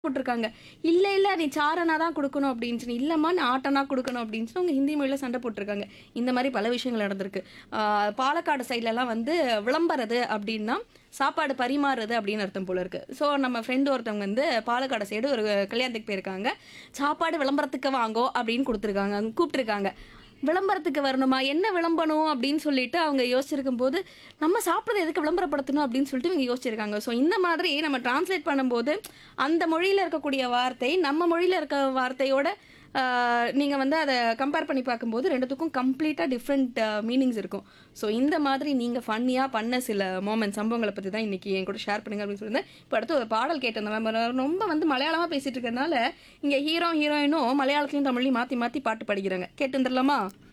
போட்டிருக்காங்க இல்ல இல்ல நீ சாரனா தான் கொடுக்கணும் அப்படின்னு சொல்லி இல்லம்மா நான் ஆட்டனா கொடுக்கணும் அப்படின்னு சொல்லி அவங்க ஹிந்தி மொழியில சண்டை போட்டிருக்காங்க இந்த மாதிரி பல விஷயங்கள் நடந்திருக்கு ஆஹ் பாலக்காடு சைட்ல எல்லாம் வந்து விளம்பறது அப்படின்னா சாப்பாடு பரிமாறுறது அப்படின்னு அர்த்தம் போல இருக்கு ஸோ நம்ம ஃப்ரெண்டு ஒருத்தவங்க வந்து பாலக்காடு சைடு ஒரு கல்யாணத்துக்கு போயிருக்காங்க சாப்பாடு விளம்பரத்துக்கு வாங்கோ அப்படின்னு கொடுத்துருக்காங்க கூப்பிட்டுருக்காங்க விளம்பரத்துக்கு வரணுமா என்ன விளம்பரம் அப்படின்னு சொல்லிட்டு அவங்க யோசிச்சிருக்கும் போது நம்ம சாப்பிட்றது எதுக்கு விளம்பரப்படுத்தணும் அப்படின்னு சொல்லிட்டு இவங்க யோசிச்சிருக்காங்க ஸோ இந்த மாதிரி நம்ம டிரான்ஸ்லேட் பண்ணும்போது அந்த மொழியில் இருக்கக்கூடிய வார்த்தை நம்ம மொழியில் இருக்க வார்த்தையோட நீங்கள் வந்து அதை கம்பேர் பண்ணி பார்க்கும்போது ரெண்டுத்துக்கும் கம்ப்ளீட்டாக டிஃப்ரெண்ட் மீனிங்ஸ் இருக்கும் ஸோ இந்த மாதிரி நீங்கள் ஃபன்னியாக பண்ண சில மோமெண்ட் சம்பவங்களை பற்றி தான் இன்றைக்கி என் கூட ஷேர் பண்ணுங்க அப்படின்னு சொல்லியிருந்தேன் இப்போ அடுத்து ஒரு பாடல் கேட்டிருந்தேன் நம்ம ரொம்ப வந்து மலையாளமாக பேசிகிட்டு இருக்கறனால இங்கே ஹீரோ ஹீரோயினும் மலையாளத்துலையும் தமிழ்லையும் மாற்றி மாற்றி பாட்டு படிக்கிறாங்க கேட்டு வந்துடலாமா